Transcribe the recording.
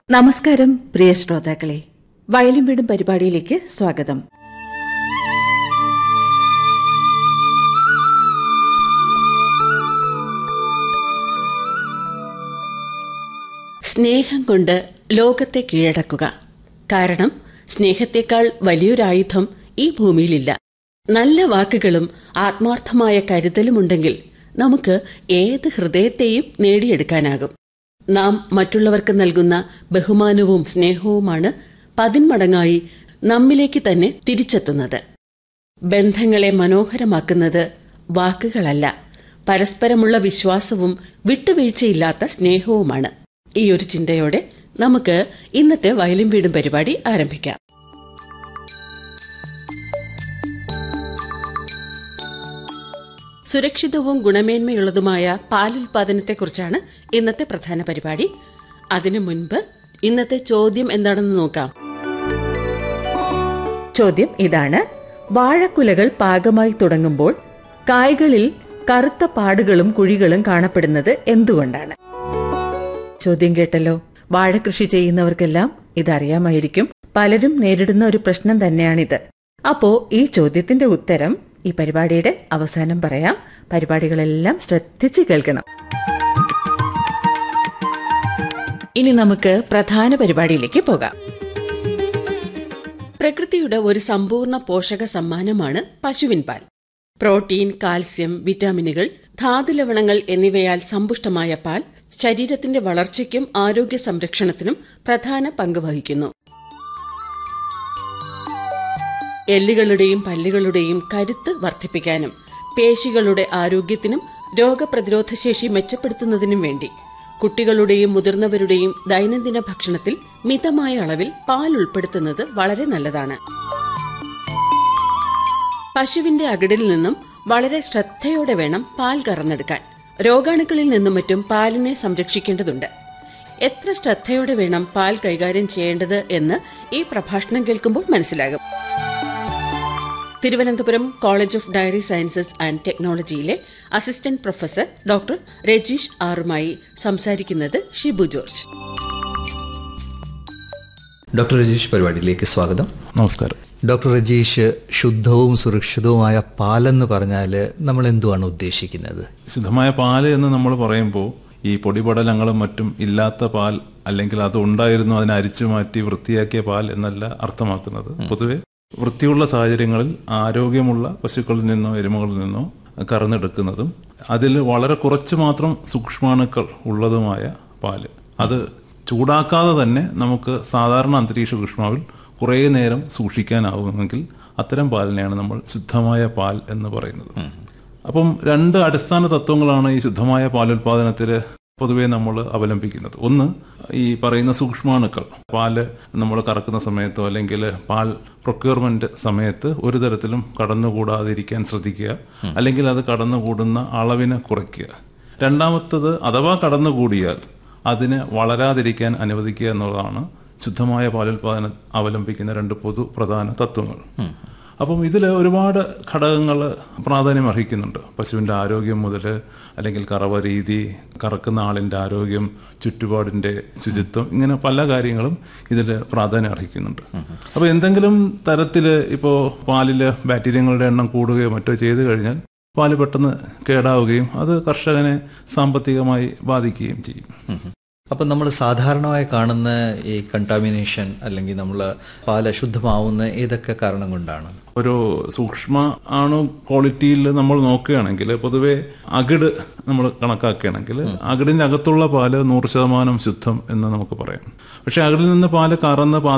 നമസ്കാരം പ്രിയ ശ്രോതാക്കളെ വയലും വീടും പരിപാടിയിലേക്ക് സ്വാഗതം സ്നേഹം കൊണ്ട് ലോകത്തെ കീഴടക്കുക കാരണം സ്നേഹത്തെക്കാൾ വലിയൊരായുധം ഈ ഭൂമിയിലില്ല നല്ല വാക്കുകളും ആത്മാർത്ഥമായ കരുതലുമുണ്ടെങ്കിൽ നമുക്ക് ഏത് ഹൃദയത്തെയും നേടിയെടുക്കാനാകും നാം മറ്റുള്ളവർക്ക് നൽകുന്ന ബഹുമാനവും സ്നേഹവുമാണ് പതിന്മടങ്ങായി നമ്മിലേക്ക് തന്നെ തിരിച്ചെത്തുന്നത് ബന്ധങ്ങളെ മനോഹരമാക്കുന്നത് വാക്കുകളല്ല പരസ്പരമുള്ള വിശ്വാസവും വിട്ടുവീഴ്ചയില്ലാത്ത സ്നേഹവുമാണ് ഈ ഒരു ചിന്തയോടെ നമുക്ക് ഇന്നത്തെ വയലും വീടും പരിപാടി ആരംഭിക്കാം സുരക്ഷിതവും ഗുണമേന്മയുള്ളതുമായ പാലുൽപാദനത്തെക്കുറിച്ചാണ് ഇന്നത്തെ പ്രധാന പരിപാടി അതിനു മുൻപ് ഇന്നത്തെ ചോദ്യം എന്താണെന്ന് നോക്കാം ചോദ്യം ഇതാണ് വാഴക്കുലകൾ പാകമായി തുടങ്ങുമ്പോൾ കായ്കളിൽ കറുത്ത പാടുകളും കുഴികളും കാണപ്പെടുന്നത് എന്തുകൊണ്ടാണ് ചോദ്യം കേട്ടല്ലോ വാഴകൃഷി ചെയ്യുന്നവർക്കെല്ലാം ഇതറിയാമായിരിക്കും പലരും നേരിടുന്ന ഒരു പ്രശ്നം തന്നെയാണിത് അപ്പോ ഈ ചോദ്യത്തിന്റെ ഉത്തരം ഈ പരിപാടിയുടെ അവസാനം പറയാം പരിപാടികളെല്ലാം ശ്രദ്ധിച്ച് കേൾക്കണം ഇനി നമുക്ക് പ്രധാന പരിപാടിയിലേക്ക് പോകാം പ്രകൃതിയുടെ ഒരു സമ്പൂർണ്ണ പോഷക സമ്മാനമാണ് പശുവിൻ പാൽ പ്രോട്ടീൻ കാൽസ്യം വിറ്റാമിനുകൾ ധാതുലവണങ്ങൾ എന്നിവയാൽ സമ്പുഷ്ടമായ പാൽ ശരീരത്തിന്റെ വളർച്ചയ്ക്കും ആരോഗ്യ സംരക്ഷണത്തിനും പ്രധാന പങ്ക് വഹിക്കുന്നു എല്ലുകളുടെയും പല്ലുകളുടെയും കരുത്ത് വർദ്ധിപ്പിക്കാനും പേശികളുടെ ആരോഗ്യത്തിനും രോഗപ്രതിരോധശേഷി മെച്ചപ്പെടുത്തുന്നതിനും വേണ്ടി കുട്ടികളുടെയും മുതിർന്നവരുടെയും ദൈനംദിന ഭക്ഷണത്തിൽ മിതമായ അളവിൽ പാൽ ഉൾപ്പെടുത്തുന്നത് വളരെ നല്ലതാണ് പശുവിന്റെ അകിടിൽ നിന്നും വളരെ ശ്രദ്ധയോടെ വേണം പാൽ കറന്നെടുക്കാൻ രോഗാണുക്കളിൽ നിന്നും മറ്റും പാലിനെ സംരക്ഷിക്കേണ്ടതുണ്ട് എത്ര ശ്രദ്ധയോടെ വേണം പാൽ കൈകാര്യം ചെയ്യേണ്ടത് എന്ന് ഈ പ്രഭാഷണം കേൾക്കുമ്പോൾ മനസ്സിലാകും Thiruvananthapuram college of dairy sciences and ടെക്നോളജിയിലെ അസിസ്റ്റന്റ് പ്രൊഫസർ ഡോക്ടർ രജീഷ് ആറുമായി സംസാരിക്കുന്നത് ഷിബു ജോർജ് ഡോക്ടർ രജീഷ് പരിപാടിയിലേക്ക് സ്വാഗതം നമസ്കാരം ഡോക്ടർ രജീഷ് ശുദ്ധവും സുരക്ഷിതവുമായ പാലെന്ന് പറഞ്ഞാൽ നമ്മൾ എന്തുവാണ് ഉദ്ദേശിക്കുന്നത് ശുദ്ധമായ പാല് എന്ന് നമ്മൾ പറയുമ്പോൾ ഈ പൊടിപടലങ്ങളും മറ്റും ഇല്ലാത്ത പാൽ അല്ലെങ്കിൽ അത് ഉണ്ടായിരുന്നു അതിനെ അരിച്ചു മാറ്റി വൃത്തിയാക്കിയ പാൽ എന്നല്ല അർത്ഥമാക്കുന്നത് പൊതുവെ വൃത്തിയുള്ള സാഹചര്യങ്ങളിൽ ആരോഗ്യമുള്ള പശുക്കളിൽ നിന്നോ എരുമകളിൽ നിന്നോ കറന്നെടുക്കുന്നതും അതിൽ വളരെ കുറച്ച് മാത്രം സൂക്ഷ്മാണുക്കൾ ഉള്ളതുമായ പാല് അത് ചൂടാക്കാതെ തന്നെ നമുക്ക് സാധാരണ അന്തരീക്ഷ ഊഷ്മാവിൽ കുറേ നേരം സൂക്ഷിക്കാനാവുമെങ്കിൽ അത്തരം പാലിനെയാണ് നമ്മൾ ശുദ്ധമായ പാൽ എന്ന് പറയുന്നത് അപ്പം രണ്ട് അടിസ്ഥാന തത്വങ്ങളാണ് ഈ ശുദ്ധമായ പാലുൽപാദനത്തിൽ പൊതുവെ നമ്മൾ അവലംബിക്കുന്നത് ഒന്ന് ഈ പറയുന്ന സൂക്ഷ്മാണുക്കൾ പാല് നമ്മൾ കറക്കുന്ന സമയത്തോ അല്ലെങ്കിൽ പാൽ പ്രൊക്യൂർമെന്റ് സമയത്ത് ഒരു തരത്തിലും കടന്നുകൂടാതിരിക്കാൻ ശ്രദ്ധിക്കുക അല്ലെങ്കിൽ അത് കടന്നുകൂടുന്ന അളവിനെ കുറയ്ക്കുക രണ്ടാമത്തത് അഥവാ കടന്നുകൂടിയാൽ അതിന് വളരാതിരിക്കാൻ അനുവദിക്കുക എന്നുള്ളതാണ് ശുദ്ധമായ പാലുൽപാദനം അവലംബിക്കുന്ന രണ്ട് പൊതു പ്രധാന തത്വങ്ങൾ അപ്പം ഇതിൽ ഒരുപാട് ഘടകങ്ങൾ പ്രാധാന്യം അർഹിക്കുന്നുണ്ട് പശുവിൻ്റെ ആരോഗ്യം മുതൽ അല്ലെങ്കിൽ കറവ രീതി കറക്കുന്ന ആളിൻ്റെ ആരോഗ്യം ചുറ്റുപാടിൻ്റെ ശുചിത്വം ഇങ്ങനെ പല കാര്യങ്ങളും ഇതിൽ പ്രാധാന്യം അർഹിക്കുന്നുണ്ട് അപ്പോൾ എന്തെങ്കിലും തരത്തിൽ ഇപ്പോൾ പാലിൽ ബാക്ടീരിയങ്ങളുടെ എണ്ണം കൂടുകയോ മറ്റോ ചെയ്തു കഴിഞ്ഞാൽ പാല് പെട്ടെന്ന് കേടാവുകയും അത് കർഷകനെ സാമ്പത്തികമായി ബാധിക്കുകയും ചെയ്യും അപ്പം നമ്മൾ സാധാരണമായി കാണുന്ന ഈ കണ്ടാമിനേഷൻ അല്ലെങ്കിൽ നമ്മൾ പാൽ അശുദ്ധമാവുന്ന ഏതൊക്കെ കാരണം കൊണ്ടാണ് ഒരു സൂക്ഷ്മ അണു ക്വാളിറ്റിയിൽ നമ്മൾ നോക്കുകയാണെങ്കിൽ പൊതുവെ അകിട് നമ്മൾ കണക്കാക്കുകയാണെങ്കിൽ അകിടിന്റെ അകത്തുള്ള പാല് നൂറ് ശതമാനം ശുദ്ധം എന്ന് നമുക്ക് പറയാം പക്ഷെ അകിടിൽ നിന്ന് പാല് കറന്ന്